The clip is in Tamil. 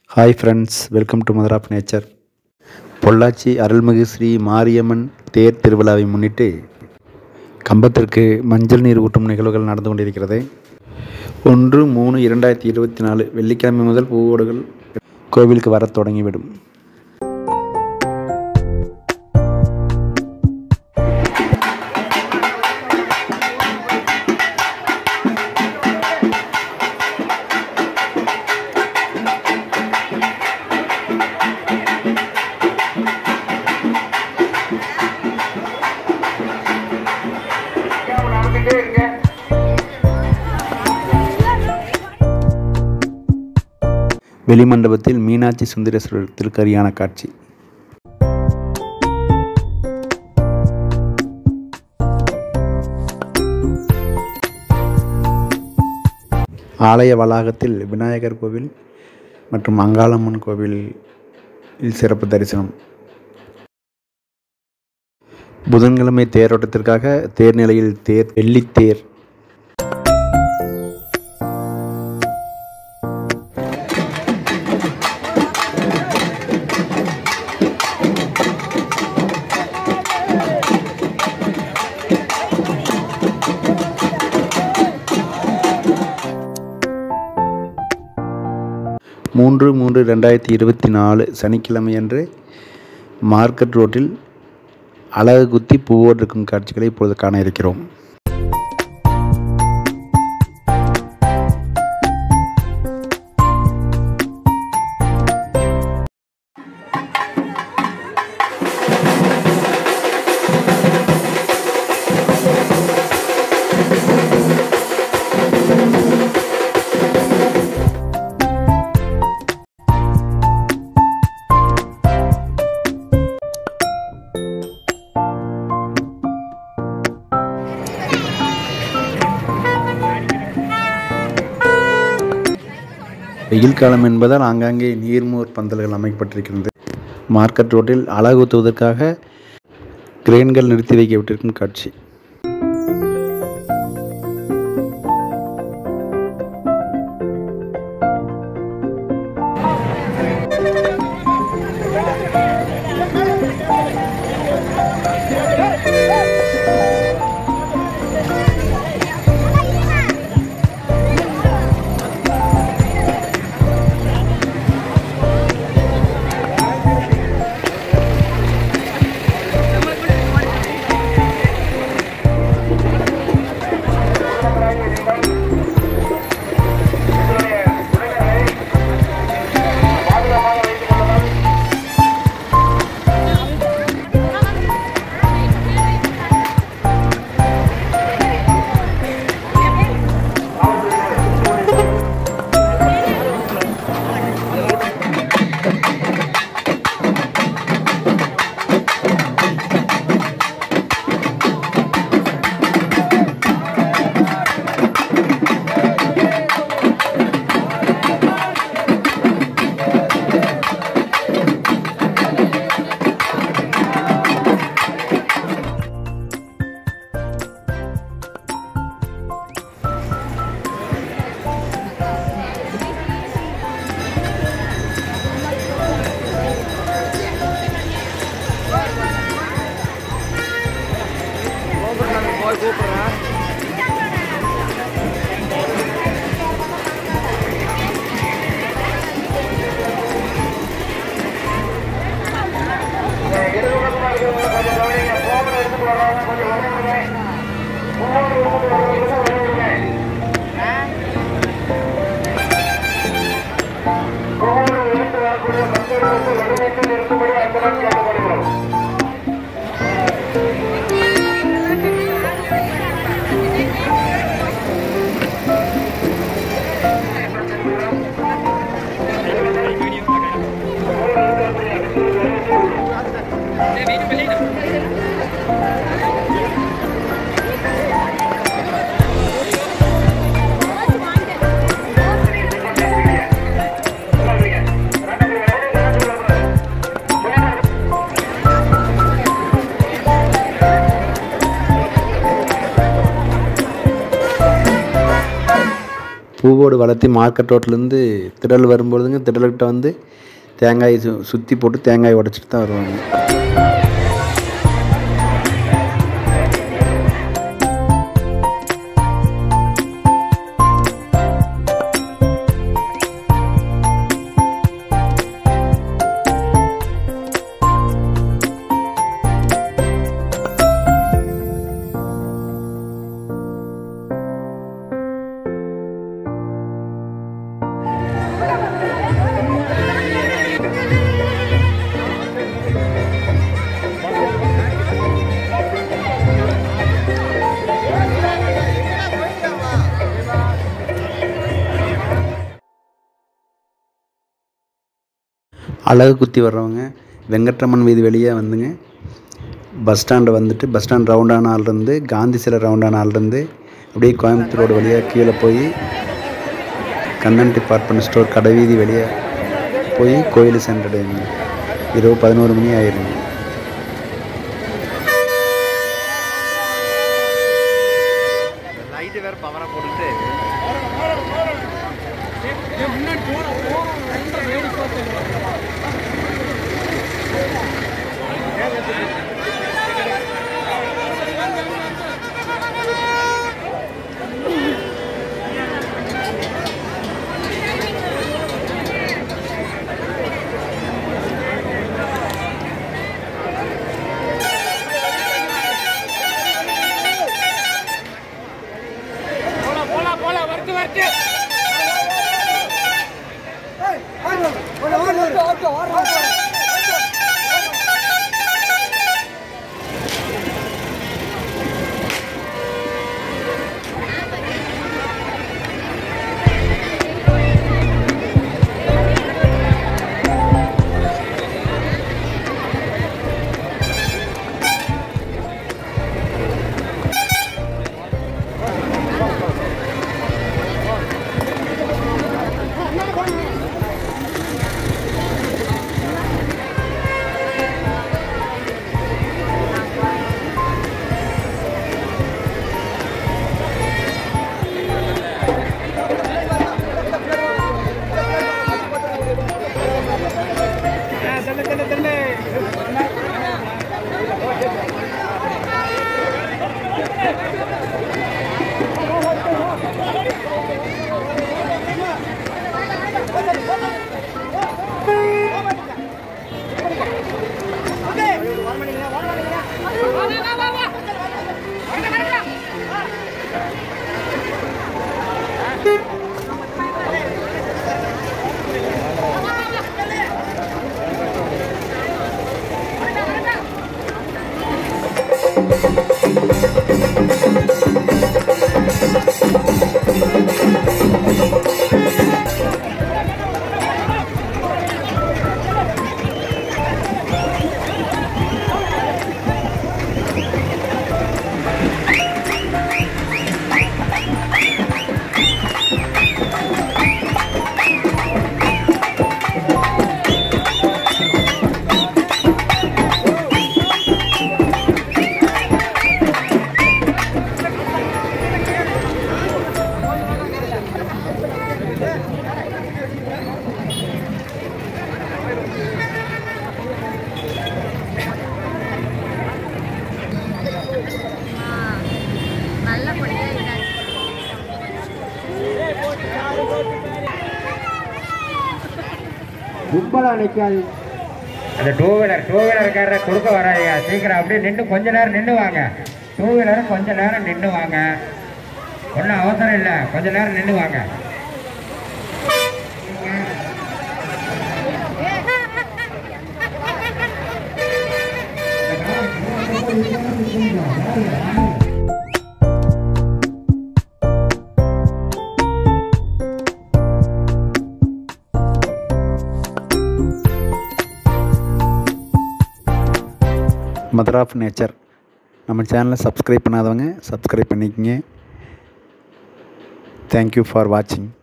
hi friends welcome to mother of nature Pollachi அருள்மிகு ஸ்ரீ மாரியம்மன் தேர் திருவிழாவை முன்னிட்டு கம்பத்திற்கு மஞ்சள் நீர் ஊட்டும் நிகழ்வுகள் நடந்து கொண்டிருக்கிறது ஒன்று மூணு இரண்டாயிரத்தி இருபத்தி நாலு வெள்ளிக்கிழமை முதல் பூவோடுகள் கோவிலுக்கு வரத் தொடங்கிவிடும் வெளிமண்டபத்தில் மீனாட்சி சுந்தரேஸ்வரர் திருக்கரியான காட்சி ஆலய வளாகத்தில் விநாயகர் கோவில் மற்றும் அங்காளம்மன் கோவில் சிறப்பு தரிசனம் புதன்கிழமை தேரோட்டத்திற்காக தேர் நிலையில் தேர் வெள்ளித்தேர் மூன்று மூன்று ரெண்டாயிரத்தி இருபத்தி நாலு சனிக்கிழமையன்று மார்க்கெட் ரோட்டில் அழகு குத்தி பூவோடு இருக்கும் காட்சிகளை இப்பொழுது காண இருக்கிறோம் வெயில் காலம் என்பதால் ஆங்காங்கே நீர்மோர் பந்தல்கள் அமைக்கப்பட்டிருக்கிறது மார்க்கெட் ரோட்டில் அழகு ஊற்றுவதற்காக கிரேன்கள் நிறுத்தி வைக்கப்பட்டிருக்கும் காட்சி பூ பூவோடு வளர்த்தி மார்க்கெட் ரோட்லேருந்து திடல் வரும்பொழுதுங்க திடல்கிட்ட வந்து தேங்காய் சு சுற்றி போட்டு தேங்காய் உடச்சிட்டு தான் வருவாங்க அழகு குத்தி வர்றவங்க வெங்கட்ரமன் வீதி வெளியே வந்துங்க பஸ் ஸ்டாண்டு வந்துட்டு பஸ் ஸ்டாண்ட் ரவுண்டான ஆள்லேருந்து காந்தி சிலை ரவுண்டான ஆள்லேருந்து அப்படியே கோயம்புத்தூர் ரோடு வழியாக கீழே போய் கண்ணன் டிபார்ட்மெண்ட் ஸ்டோர் கடைவீதி வெளியே போய் கோயில் சென்றடையுங்க இரவு பதினோரு மணி ஆயிருங்க லைட்டு வேற பவரா போட்டுட்டு நல்லபடியா இதாச்சு கும்பலாக நிற்காது அந்த டூ வீலர் டூ வீலர்காரரை கொடுக்க வராங்க சீக்கிரம் அப்படியே நின்று கொஞ்ச நேரம் நின்று வாங்க டூ வீலர் கொஞ்ச நேரம் நின்று வாங்க ஒன்றும் அவசரம் இல்லை கொஞ்ச நேரம் நின்று வாங்க மதர் ஆஃப் நேச்சர் நம்ம சேனலை சப்ஸ்கிரைப் பண்ணாதவங்க சப்ஸ்கிரைப் பண்ணிக்கங்க தேங்க்யூ ஃபார் வாட்சிங்